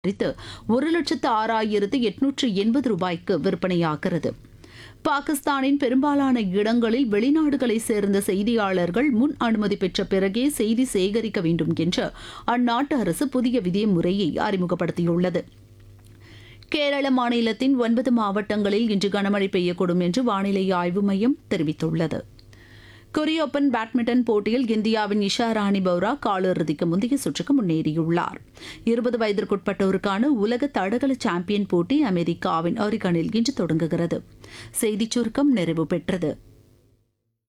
அதிகரித்து ஒரு லட்சத்து ஆறாயிரத்து எட்நூற்று எண்பது ரூபாய்க்கு விற்பனையாகிறது பாகிஸ்தானின் பெரும்பாலான இடங்களில் வெளிநாடுகளைச் சேர்ந்த செய்தியாளர்கள் முன் அனுமதி பெற்ற பிறகே செய்தி சேகரிக்க வேண்டும் என்று அந்நாட்டு அரசு புதிய விதிமுறையை அறிமுகப்படுத்தியுள்ளது கேரள மாநிலத்தின் ஒன்பது மாவட்டங்களில் இன்று கனமழை பெய்யக்கூடும் என்று வானிலை ஆய்வு மையம் தெரிவித்துள்ளது கொரிய ஓபன் பேட்மிண்டன் போட்டியில் இந்தியாவின் இஷா ராணி பௌரா காலிறுதிக்கு முந்தைய சுற்றுக்கு முன்னேறியுள்ளார் இருபது வயதிற்குட்பட்டோருக்கான உலக தடகள சாம்பியன் போட்டி அமெரிக்காவின் ஒரிகனில் இன்று தொடங்குகிறது செய்திச் சுருக்கம் நிறைவு பெற்றது